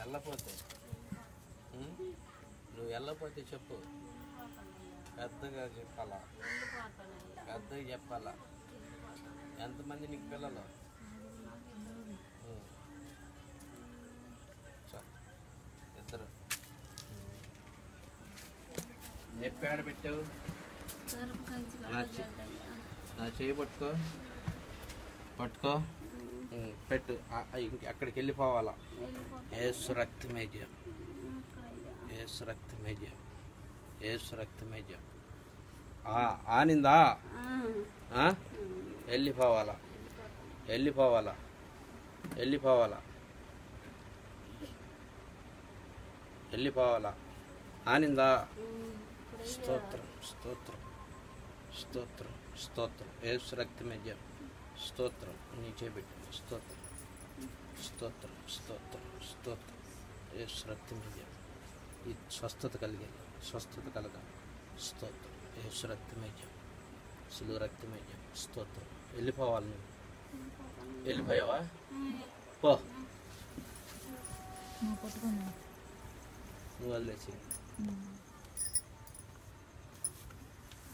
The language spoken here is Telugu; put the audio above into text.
వెళ్ళపోతే ఉం? నువ్వు వెళ్ళపోతే చెప్పు పెద్దగా చెప్పాలా పెద్దగా చెప్పాలా ఎంతమంది నీకు పిల్లలు ఉం. చాలు. ఇద్దరు నొప్పి ఆడ పెట్టావు నా చే- నా చేయి పట్టుకో పట్టుకో ఉం, పెట్టు ఆ- ఆ, ఇంక అక్కడికి వెళ్ళిపోవాలా ఏసు రక్తమేజం ఏసు రక్తమేజం ఏసు రక్తమేజం ఆనిందా ఆ? వెళ్ళిపోవాలా వెళ్ళిపోవాలా వెళ్ళిపోవాలా వెళ్ళిపోవాలా ఆనిందా స్తోత్రం స్తోత్రం స్తోత్రం స్తోత్రం ఏసు రక్తమేజం స్తోత్రం నీ చేపెట్టు స్తోత్రం స్తోత్రం స్తోత్రం స్తోత్రం ఏసు రక్తమేజం ఈ స్వస్థత కలిగేది స్వస్థత కలగాలి స్తోత్రం ఏసు రక్తమేజం సులువు రక్తమేజం స్తోత్రం వెళ్ళిపోవాలి నువ్వు వెళ్ళిపోయావా పో నువ్వు పట్టుకున్నావు నువ్వు వదిలేసి ఉమ్.